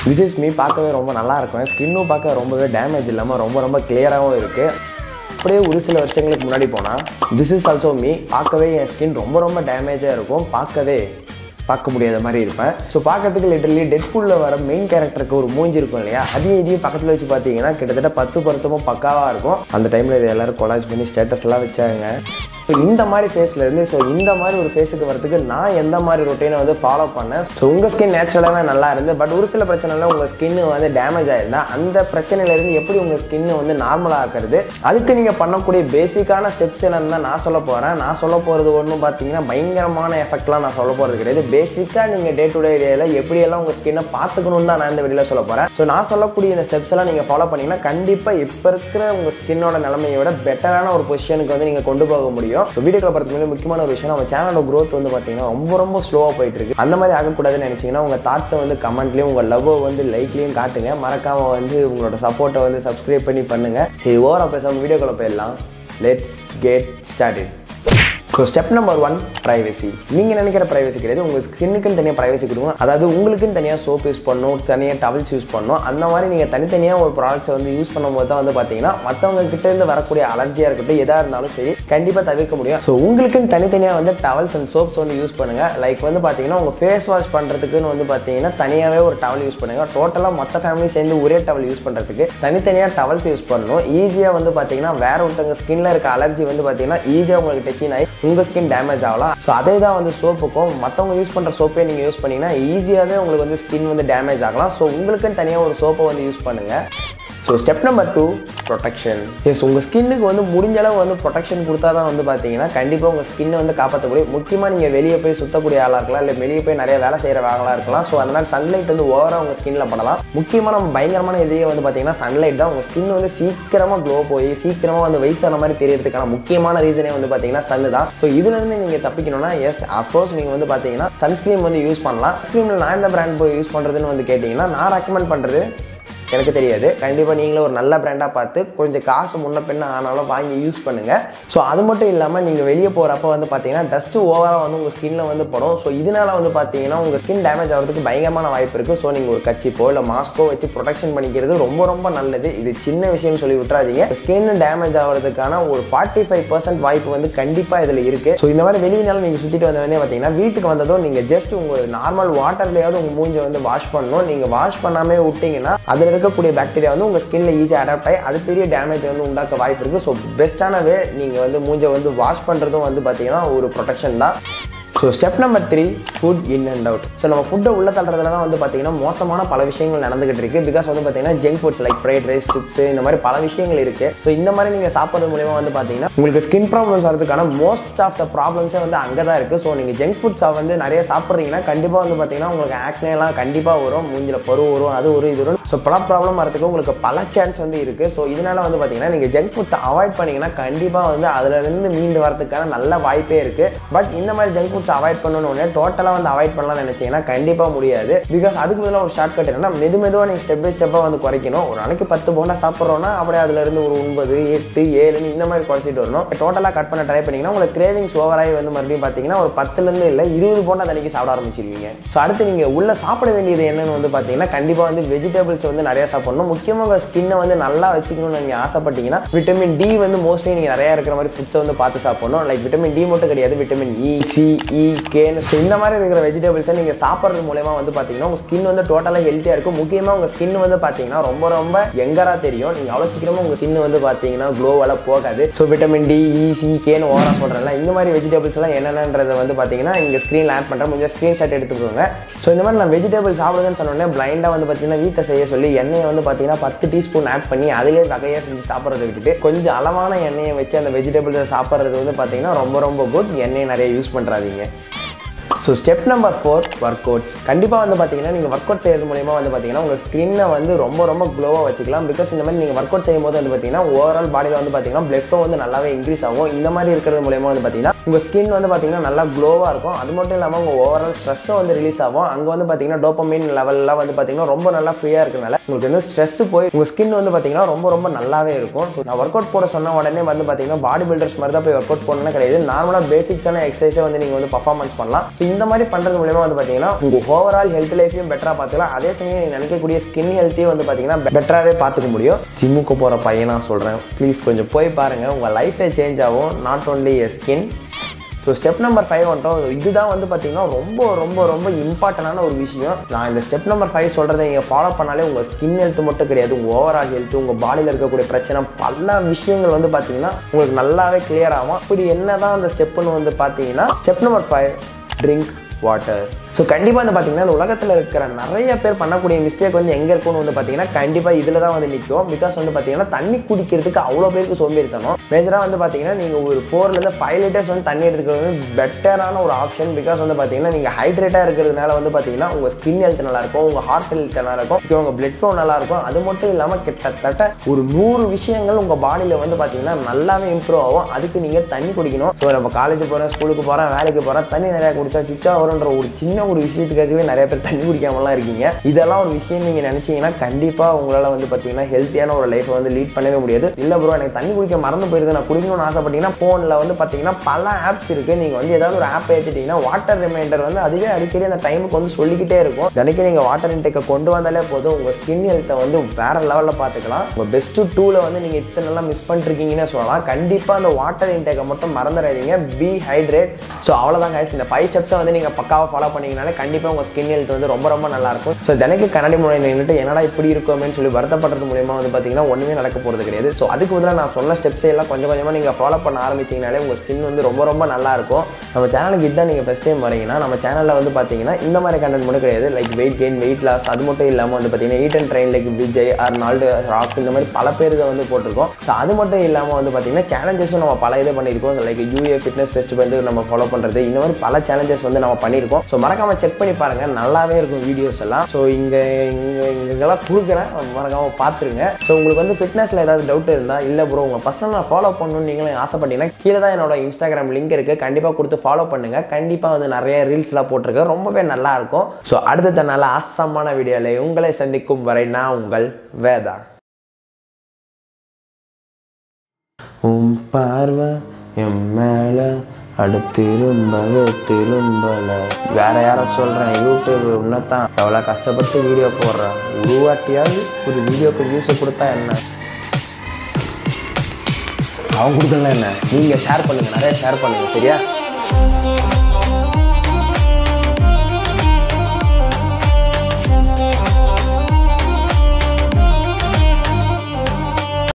this is me பார்க்கவே ரொம்ப நல்லா இருக்கும் ஸ்கின்னும் பார்க்க ரொம்பவே டேமேஜ் இல்லாமல் ரொம்ப ரொம்ப கிளியராகவும் இருக்குது அப்படியே ஒரு சில வருஷங்களுக்கு முன்னாடி போனால் திஸ் இஸ் ஆல்சோ மீ பார்க்கவே என் ஸ்கின் ரொம்ப ரொம்ப டேமேஜாக இருக்கும் பார்க்கவே பார்க்க முடியாத மாதிரி இருப்பேன் ஸோ பார்க்கறதுக்கு லிட்டரலி டெட்ஃபுல்லில் வர மெயின் கேரக்டருக்கு ஒரு மூஞ்சி இருக்கும் இல்லையா அதையும் இதையும் பக்கத்தில் வச்சு பார்த்தீங்கன்னா கிட்டத்தட்ட பத்து பொருத்தமும் பக்காவாக இருக்கும் அந்த டைமில் இது எல்லாரும் கொலாஜ் பண்ணி ஸ்டேட்டஸ் எல்லாம் வச்சாங்க ஸோ இந்த மாதிரி ஃபேஸில் இருந்து ஸோ இந்த மாதிரி ஒரு ஃபேஸுக்கு வரதுக்கு நான் எந்த மாதிரி ரொட்டீனை வந்து ஃபாலோ பண்ணேன் ஸோ உங்கள் ஸ்கின் நேச்சுரலாகவே நல்லா இருந்து பட் ஒரு சில பிரச்சனைல உங்கள் ஸ்கின்னு வந்து டேமேஜ் ஆயிருந்தா அந்த பிரச்சனையிலேருந்து எப்படி உங்கள் ஸ்கின்னு வந்து நார்மலாக ஆக்குறது அதுக்கு நீங்கள் பண்ணக்கூடிய பேசிக்கான ஸ்டெப்ஸ் என்னன்னு தான் நான் சொல்ல போகிறேன் நான் சொல்ல போகிறது ஒன்றும் பார்த்தீங்கன்னா பயங்கரமான எஃபெக்ட்லாம் நான் சொல்ல போகிறது கிடையாது பேசிக்காக நீங்கள் டே டு டே ஏரியாவில் எப்படியெல்லாம் உங்கள் ஸ்கின்னை பார்த்துக்கணும்னு தான் நான் இந்த வீடியோவில் சொல்ல போகிறேன் ஸோ நான் சொல்லக்கூடிய இந்த ஸ்டெப்ஸ் எல்லாம் நீங்கள் ஃபாலோ பண்ணீங்கன்னா கண்டிப்பாக இப்போ இருக்கிற உங்கள் ஸ்கின்னோட நிலைமையை விட பெட்டரான ஒரு பொசிஷனுக்கு வந்து நீங்கள் கொண்டு போக முடியும் ஸோ வீடியோக்குள்ள போகிறதுக்கு முன்னாடி முக்கியமான ஒரு விஷயம் நம்ம சேனலோட growth வந்து பார்த்தீங்கன்னா ரொம்ப ரொம்ப ஸ்லோவாக போயிட்டு இருக்கு அந்த மாதிரி ஆகக்கூடாதுன்னு நினச்சிங்கன்னா உங்கள் தாட்ஸை வந்து கமெண்ட்லேயும் உங்கள் லவ்வை வந்து லைக்லேயும் காட்டுங்க மறக்காம வந்து உங்களோட சப்போர்ட்டை வந்து சப்ஸ்கிரைப் பண்ணி பண்ணுங்க சரி ஓவரா பேசாமல் வீடியோக்குள்ள போயிடலாம் let's get started so step number one privacy நீங்கள் நினைக்கிற ப்ரைவசி கிடையாது உங்கள் ஸ்கின்னுக்குன்னு தனியாக ப்ரைவசி கொடுக்கணும் அதாவது உங்களுக்குன்னு தனியாக சோப் யூஸ் பண்ணணும் தனியாக டவல்ஸ் யூஸ் பண்ணணும் அந்த மாதிரி நீங்கள் தனித்தனியாக ஒரு ப்ராடக்ட்ஸை வந்து யூஸ் பண்ணும்போது தான் வந்து பார்த்தீங்கன்னா மற்றவங்க கிட்டேருந்து வரக்கூடிய அலர்ஜியாக இருக்கட்டும் எதாக இருந்தாலும் சரி கண்டிப்பாக தவிர்க்க முடியும் ஸோ உங்களுக்குன்னு தனித்தனியாக வந்து டவல்ஸ் அண்ட் சோப்ஸ் வந்து யூஸ் பண்ணுங்கள் லைக் வந்து பார்த்தீங்கன்னா உங்கள் ஃபேஸ் வாஷ் பண்ணுறதுக்குன்னு வந்து பார்த்தீங்கன்னா தனியாகவே ஒரு டவல் யூஸ் பண்ணுங்கள் டோட்டலாக மொத்த ஃபேமிலி சேர்ந்து ஒரே டவல் யூஸ் பண்ணுறதுக்கு தனித்தனியாக டவல்ஸ் யூஸ் பண்ணணும் ஈஸியாக வந்து பார்த்தீங்கன்னா வேற ஒருத்தவங்க ஸ்கின்ல இருக்க அலர்ஜி வந்து பார்த்தீங்கன்னா ஈஸியாக உங்களுக்கு டச்சின் ஆகி உங்கள் ஸ்கின் டேமேஜ் ஆகலாம் ஸோ அதே தான் வந்து சோப்புக்கும் மற்றவங்க யூஸ் பண்ணுற சோப்பே நீங்கள் யூஸ் பண்ணீங்கன்னா ஈஸியாகவே உங்களுக்கு வந்து ஸ்கின் வந்து டேமேஜ் ஆகலாம் ஸோ உங்களுக்குன்னு தனியாக ஒரு சோப்பை வந்து யூஸ் பண்ணுங்கள் so step number two protection is உங்கள் ஸ்கின்னுக்கு வந்து முடிஞ்ச அளவு வந்து ப்ரொடெக்ஷன் கொடுத்தா தான் வந்து பார்த்தீங்கன்னா கண்டிப்பாக உங்கள் ஸ்கின்னை வந்து காப்பாற்ற முடியும் முக்கியமாக நீங்கள் வெளியே போய் சுத்தக்கூடிய ஆளாக இருக்கலாம் இல்லை வெளியே போய் நிறைய வேலை செய்கிற ஆளாக இருக்கலாம் ஸோ அதனால் சன்லைட் வந்து ஓவராக உங்கள் ஸ்கின்ல படலாம் முக்கியமாக நம்ம பயங்கரமான இதையே வந்து பார்த்தீங்கன்னா சன்லைட் தான் உங்கள் ஸ்கின் வந்து சீக்கிரமாக க்ளோ போய் சீக்கிரமாக வந்து வயசான மாதிரி தெரியறதுக்கான முக்கியமான ரீசனே வந்து பார்த்தீங்கன்னா சன்னு தான் ஸோ இதுலேருந்து நீங்கள் தப்பிக்கணும்னா எஸ் அஃப்கோர்ஸ் நீங்கள் வந்து பார்த்தீங்கன்னா சன்ஸ்க்ரீம் வந்து யூஸ் பண்ணலாம் ஸ்க்ரீமில் நான் எந்த பிராண்ட் போய் யூஸ் பண்ணுறதுன்னு வந்து கேட்டிங்கன்னா நான் ரெக்கமெண்ட் பண்ணுறது எனக்கு தெரியாது கண்டிப்பாக நீங்களும் ஒரு நல்ல பிராண்டாக பார்த்து கொஞ்சம் காசு முன்ன பின்ன ஆனாலும் வாங்கி யூஸ் பண்ணுங்கள் ஸோ அது மட்டும் இல்லாமல் நீங்கள் வெளியே போகிறப்ப வந்து பார்த்தீங்கன்னா டஸ்ட்டு ஓவராக வந்து உங்கள் ஸ்கின்ல வந்து படும் ஸோ இதனால வந்து பார்த்தீங்கன்னா உங்கள் ஸ்கின் டேமேஜ் ஆகிறதுக்கு பயங்கரமான வாய்ப்பு இருக்குது ஸோ நீங்கள் ஒரு கச்சிப்போ இல்லை மாஸ்கோ வச்சு ப்ரொடெக்ஷன் பண்ணிக்கிறது ரொம்ப ரொம்ப நல்லது இது சின்ன விஷயம் சொல்லி விட்டுறாதீங்க ஸ்கின் டேமேஜ் ஆகிறதுக்கான ஒரு ஃபார்ட்டி ஃபைவ் பர்சன்ட் வாய்ப்பு வந்து கண்டிப்பாக இதில் இருக்குது ஸோ இந்த மாதிரி வெளியினாலும் நீங்கள் சுற்றிட்டு வந்தவொடனே பார்த்தீங்கன்னா வீட்டுக்கு வந்ததும் நீங்கள் ஜஸ்ட் உங்கள் நார்மல் வாட்டர்லையாவது உங்கள் மூஞ்சை வந்து வாஷ் பண்ணணும் நீங்கள் வாஷ் பண்ணாமே விட்டீங்கன்னா அதில் இருக்கக்கூடிய பாக்டீரியா வந்து உங்கள் ஸ்கின்ல ஈஸியாக அடாப்ட் ஆகி அது பெரிய டேமேஜ் வந்து உண்டாக்க வாய்ப்பு இருக்குது ஸோ பெஸ்ட்டான வே நீங்கள் வந்து மூஞ்சை வந்து வாஷ் பண்ணுறதும் வந்து பார்த்தீங்கன்னா ஒரு ப்ரொடெக்ஷன் தான் so step number three food in and out so நம்ம ஃபுட்டை உள்ள தள்ளுறதுல தான் வந்து பார்த்தீங்கன்னா மோசமான பல விஷயங்கள் நடந்துகிட்டு இருக்கு பிகாஸ் வந்து பார்த்தீங்கன்னா junk foods like fried rice chips இந்த மாதிரி பல விஷயங்கள் இருக்கு ஸோ இந்த மாதிரி நீங்கள் சாப்பிட்றது மூலியமா வந்து பார்த்தீங்கன்னா உங்களுக்கு ஸ்கின் ப்ராப்ளம்ஸ் வரதுக்கான மோஸ்ட் ஆஃப் த ப்ராப்ளம்ஸே வந்து அங்கே தான் இருக்கு ஸோ நீங்கள் ஜங்க் ஃபுட்ஸை வந்து நிறைய சாப்பிட்றீங்கன்னா கண்டிப்பாக வந்து பார்த்தீங்கன்னா உங்களுக்கு acne எல்லாம் கண்டிப்பாக வரும் மூஞ்சில பரு வரும் அது ஒரு இது வரும் ஸோ பல ப்ராப்ளம் வரதுக்கு உங்களுக்கு பல சான்ஸ் வந்து இருக்கு ஸோ இதனால வந்து பார்த்தீங்கன்னா நீங்கள் ஜங்க் ஃபுட்ஸை அவாய்ட் பண்ணீங்கன்னா கண்டிப்பாக வந்து அதுல இருந்து மீண்டு வரதுக்கான நல்ல வாய்ப்பே இருக்கு பட் இந்த மாதிரி ஜங்க் ஃபுட்ஸ் அவாய்ட் பண்ணணும் உடனே டோட்டலாக வந்து அவாய்ட் பண்ணலாம்னு நினைச்சீங்கன்னா கண்டிப்பாக முடியாது பிகாஸ் அதுக்கு பதிலாக ஒரு ஷார்ட் கட் என்னன்னா மெது மெதுவாக நீங்கள் ஸ்டெப் பை ஸ்டெப்பாக வந்து குறைக்கணும் ஒரு நாளைக்கு பத்து போண்டா சாப்பிட்றோன்னா அப்படியே அதுல இருந்து ஒரு ஒன்பது எட்டு ஏழுன்னு இந்த மாதிரி குறைச்சிட்டு வரணும் டோட்டலாக கட் பண்ண ட்ரை பண்ணீங்கன்னா உங்களுக்கு கிரேவிங்ஸ் ஓவராகி வந்து மறுபடியும் பார்த்தீங்கன்னா ஒரு பத்துலேருந்து இல்லை இருபது போண்டா தனிக்கு சாப்பிட ஆரம்பிச்சிருவீங்க ஸோ அடுத்து நீங்கள் உள்ள சாப்பிட வேண்டியது என்னன்னு வந்து பார்த்தீங்கன்னா கண்டிப்பாக வந்து வெஜிடபிள்ஸ் வந்து நிறைய சாப்பிடணும் முக்கியமாக உங்கள் ஸ்கின்னை வந்து நல்லா வச்சுக்கணும்னு நீங்கள் ஆசைப்பட்டீங்கன்னா விட்டமின் டி வந்து மோஸ்ட்லி நீங்கள் நிறைய இருக்கிற மாதிரி ஃபுட்ஸை வந்து பார்த்து சாப்பிடணும் லைக் விட்டமின் டி மட்டும் கிடையாது விட்டமின் இ சி இ கேன்னு ஸோ இந்த மாதிரி இருக்கிற வெஜிடபிள்ஸை நீங்கள் சாப்பிட்றது மூலயமா வந்து பார்த்தீங்கன்னா உங்கள் ஸ்கின் வந்து டோட்டலாக ஹெல்த்தியாக இருக்கும் முக்கியமாக உங்கள் ஸ்கின் வந்து பார்த்தீங்கன்னா ரொம்ப ரொம்ப எங்கராக தெரியும் நீங்கள் அவ்வளோ சீக்கிரமாக உங்கள் ஸ்கின் வந்து பார்த்தீங்கன்னா க்ளோவெல்லாம் போகாது so vitamin D E C கேன்னு ஓரா சொல்கிறேன்ல இந்த மாதிரி வெஜிடபிள்ஸ் எல்லாம் என்னென்னன்றதை வந்து பார்த்தீங்கன்னா இங்கே ஸ்க்ரீனில் ஆட் பண்ணுறேன் கொஞ்சம் ஸ்க்ரீன்ஷாட் எடுத்துக்கோங்க ஸோ இந்த மாதிரி நான் வெஜிடபிள் சாப்பிடுங்கன்னு சொன்னோடனே பிளைண்டாக வந்து பார்த்தீங்கன்னா வீட்டை செய்ய சொல்லி எண்ணெயை வந்து பார்த்தீங்கன்னா பத்து டீஸ்பூன் ஆட் பண்ணி அதிலே வகையாக செஞ்சு சாப்பிட்றதை விட்டுட்டு கொஞ்சம் அளவான எண்ணெயை வச்சு அந்த வெஜிடபிள்ஸை சாப்பிட்றது வந்து பார்த்தீங்கன்னா ரொம்ப ரொம்ப குட் எண்ணெயை நிறைய யூஸ் பண்ணுறாதீங்க so step number four workouts கண்டிப்பாக வந்து பார்த்தீங்கன்னா நீங்கள் ஒர்க் அவுட் செய்யறது மூலியமா வந்து பார்த்தீங்கன்னா உங்கள் ஸ்கின்னை வந்து ரொம்ப ரொம்ப க்ளோவாக வச்சுக்கலாம் பிகாஸ் இந்த மாதிரி நீங்கள் ஒர்க் அவுட் செய்யும் போது வந்து பார்த்தீங்கன்னா ஓவரால் பாடியில் வந்து பார்த்தீங்கன்னா பிளட் ஃப்ளோ வந்து நல்லாவே இன்க்ரீஸ் ஆகும் இந்த மாதிரி இருக்கிறது மூலியமா வந்து பார்த்தீங்கன்னா உங்கள் ஸ்கின் வந்து பார்த்தீங்கன்னா நல்லா க்ளோவாக இருக்கும் அது மட்டும் இல்லாமல் உங்கள் ஓவரால் ஸ்ட்ரெஸ்ஸும் வந்து ரிலீஸ் ஆகும் அங்கே வந்து பார்த்தீங்கன்னா டோப்பமின் லெவல்லாம் வந்து பார்த்தீங்கன்னா ரொம்ப நல்லா ஃப்ரீயாக இருக்கனால உங்களுக்கு வந்து ஸ்ட்ரெஸ் போய் உங்கள் ஸ்கின் வந்து பார்த்தீங்கன்னா ரொம்ப ரொம்ப நல்லாவே இருக்கும் ஸோ நான் ஒர்க் அவுட் போட சொன்ன உடனே வந்து பார்த்தீங்கன்னா பாடி பில்டர்ஸ் மாதிரி தான் போய் ஒர்க் அவுட் போடணும்னு கிடையாது நார்மலாக பேசிக்ஸான எக்ஸசைஸே வந்து நீங்கள் வந்து பர்ஃபார்மன்ஸ் பண்ணலாம் ஸோ இந்த மாதிரி பண்ணுறது மூலியமா வந்து பார்த்தீங்கன்னா உங்கள் ஓவரால் ஹெல்த் லைஃபையும் பெட்டராக பார்த்துக்கலாம் அதே சமயம் நீங்கள் நினைக்கக்கூடிய ஸ்கின் ஹெல்த்தையும் வந்து பார்த்தீங்கன்னா பெட்டராகவே பார்த்துக்க முடியும் ஜிம்முக்கு போகிற பையனா சொல்கிறேன் ப்ளீஸ் கொஞ்சம் போய் பாருங்கள் உங்கள் லைஃபே சேஞ்ச் ஆகும் not only a skin so step number five வந்துட்டோம் இதுதான் வந்து பார்த்தீங்கன்னா ரொம்ப ரொம்ப ரொம்ப இம்பார்ட்டண்டான ஒரு விஷயம் நான் இந்த ஸ்டெப் நம்பர் ஃபைவ் சொல்கிறத நீங்கள் ஃபாலோ பண்ணாலே உங்கள் ஸ்கின் ஹெல்த் மட்டும் கிடையாது உங்கள் ஓவரால் ஹெல்த் உங்கள் பாடியில் இருக்கக்கூடிய பிரச்சனை பல விஷயங்கள் வந்து பார்த்தீங்கன்னா உங்களுக்கு நல்லாவே கிளியர் ஆகும் அப்படி என்ன தான் அந்த ஸ்டெப்புன்னு வந்து பார்த்தீங்கன்னா step number five drink water so கண்டிப்பாக வந்து பார்த்தீங்கன்னா இந்த உலகத்தில் இருக்கிற நிறைய பேர் பண்ணக்கூடிய மிஸ்டேக் வந்து எங்கே இருக்கும்னு வந்து பார்த்தீங்கன்னா கண்டிப்பாக இதில் தான் வந்து நிற்கும் பிகாஸ் வந்து பார்த்தீங்கன்னா தண்ணி குடிக்கிறதுக்கு அவ்வளோ பேருக்கு சோம்பேறித்தனம் மேஜராக வந்து பார்த்தீங்கன்னா நீங்கள் ஒரு ஃபோர்லேருந்து ஃபைவ் லிட்டர்ஸ் வந்து தண்ணி எடுத்துக்கிறது வந்து பெட்டரான ஒரு ஆப்ஷன் பிகாஸ் வந்து பார்த்தீங்கன்னா நீங்கள் ஹைட்ரேட்டாக இருக்கிறதுனால வந்து பார்த்தீங்கன்னா உங்கள் ஸ்கின் ஹெல்த் நல்லா இருக்கும் உங்கள் ஹார்ட் ஹெல்த் நல்லா இருக்கும் okay, உங்கள் பிளட் ஃப்ளோ நல்லா இருக்கும் அது மட்டும் இல்லாமல் கிட்டத்தட்ட ஒரு நூறு விஷயங்கள் உங்கள் பாடியில் வந்து பார்த்தீங்கன்னா நல்லாவே இம்ப்ரூவ் ஆகும் அதுக்கு நீங்கள் தண்ணி குடிக்கணும் ஸோ நம்ம காலேஜ் போகிறேன் ஸ்கூலுக்கு போகிறேன் வேலைக்கு போகிறேன் தண்ணி நிறையா குடிச்சா சுச்சா வரும்ன்ற ஒரு சின்ன ஒரு விஷயத்துக்காகவே நிறைய பேர் தண்ணி குடிக்காமலாம் இருக்கீங்க இதெல்லாம் ஒரு விஷயம் நீங்கள் நினச்சிங்கன்னா கண்டிப்பாக உங்களால் வந்து பார்த்தீங்கன்னா ஹெல்த்தியான ஒரு லைஃப்பை வந்து லீட் பண்ணவே முடியாது இல்லை ப்ரோ எனக்கு தண்ணி குடிக்க மறந்து போயிருது நான் குடிக்கணும்னு ஆசைப்பட்டீங்கன்னா ஃபோனில் வந்து பார்த்தீங்கன்னா பல ஆப்ஸ் இருக்குது நீங்கள் வந்து ஏதாவது ஒரு ஆப் ஏற்றிட்டீங்கன்னா வாட்டர் ரிமைண்டர் வந்து அதுவே அடிக்கடி அந்த டைமுக்கு வந்து சொல்லிக்கிட்டே இருக்கும் தினைக்கு நீங்கள் வாட்டர் இன்டேக்கை கொண்டு வந்தாலே போதும் உங்கள் ஸ்கின் ஹெல்த்தை வந்து வேற லெவலில் பார்த்துக்கலாம் உங்கள் பெஸ்ட்டு டூலை வந்து நீங்கள் இத்தனை நாளாக மிஸ் பண்ணிருக்கீங்கன்னு சொல்லலாம் கண்டிப்பாக அந்த வாட்டர் இன்டேக்கை மட்டும் மறந்துடாதீங்க பி ஹைட்ரேட் ஸோ அவ்வளோதான் guys இந்த ஃபைவ் ஸ்டெப்ஸை வந்து நீங்கள் பக்காவாக ஃபாலோ பண்ணீங்கனாலே கண்டிப்பாக உங்கள் ஸ்கின் ஹெல்த் வந்து ரொம்ப ரொம்ப நல்லா இருக்கும் ஸோ தினைக்கு கண்ணாடி முறை நின்றுட்டு என்னடா இப்படி இருக்குமேன்னு சொல்லி வருத்தப்படுறது மூலியமா வந்து பார்த்தீங்கன்னா ஒன்றுமே நடக்க போகிறது கிடையாது ஸோ அதுக்கு பதிலாக நான் சொன்ன ஸ்டெப்ஸை எல்லாம் கொஞ்சம் கொஞ்சமாக நீங்கள் ஃபாலோ பண்ண ஆரம்பிச்சிங்கனாலே உங்கள் ஸ்கின் வந்து ரொம்ப ரொம்ப நல்லா இருக்கும் நம்ம சேனலுக்கு இதுதான் நீங்கள் ஃபஸ்ட் டைம் வரீங்கன்னா நம்ம சேனலில் வந்து பார்த்தீங்கன்னா இந்த மாதிரி கண்டென்ட் மட்டும் கிடையாது like weight gain weight loss அது மட்டும் இல்லாமல் வந்து பார்த்தீங்கன்னா eat and train like Vijay Arnold Rock இந்த மாதிரி பல பேர் இதை வந்து போட்டிருக்கோம் ஸோ அது மட்டும் இல்லாமல் வந்து பார்த்தீங்கன்னா சேலஞ்சஸும் நம்ம பல இது பண்ணியிருக்கோம் லைக் யூஏ ஃபிட்னஸ் டெஸ்ட் வந்து நம்ம ஃபாலோ பண்ணுறது இந்த மாதிரி பல சேலஞ்சஸ் வந்து நம்ம பண்ணியிருக்கோம் ஸோ மறக்காம செக் பண்ணி பாருங்க நல்லாவே இருக்கும் வீடியோஸ் எல்லாம் ஸோ இங்கே இங்கே இங்கெல்லாம் கொடுக்குறேன் மறக்காம பார்த்துருங்க ஸோ உங்களுக்கு வந்து ஃபிட்னஸில் ஏதாவது டவுட் இருந்தால் இல்லை ப்ரோ உங்கள் பர்சனலாக ஃபாலோ பண்ணணும்னு நீங்களும் ஆசைப்பட்டீங்கன்னா கீழே தான் என்னோட இன்ஸ்டாகிராம் லிங்க் இருக்குது கண்டிப்பாக கொடுத்து ஃபாலோ பண்ணுங்க கண்டிப்பாக வந்து நிறைய ரீல்ஸ்லாம் போட்டிருக்கேன் ரொம்பவே நல்லா இருக்கும் ஸோ அடுத்த நல்ல ஆசமான வீடியோவில் உங்களை சந்திக்கும் வரை நான் உங்கள் வேதா உன் பார்வை என் மேல அடுத்திரும்பவே திரும்பல வேற யாரை சொல்றேன் யூடியூப் உன்னதான் எவ்வளோ கஷ்டப்பட்டு வீடியோ போடுறேன் உருவாட்டியாவது ஒரு வீடியோக்கு வியூஸை கொடுத்தா என்ன அவன் கொடுக்கல என்ன நீங்க ஷேர் பண்ணுங்க நிறைய ஷேர் பண்ணுங்க சரியா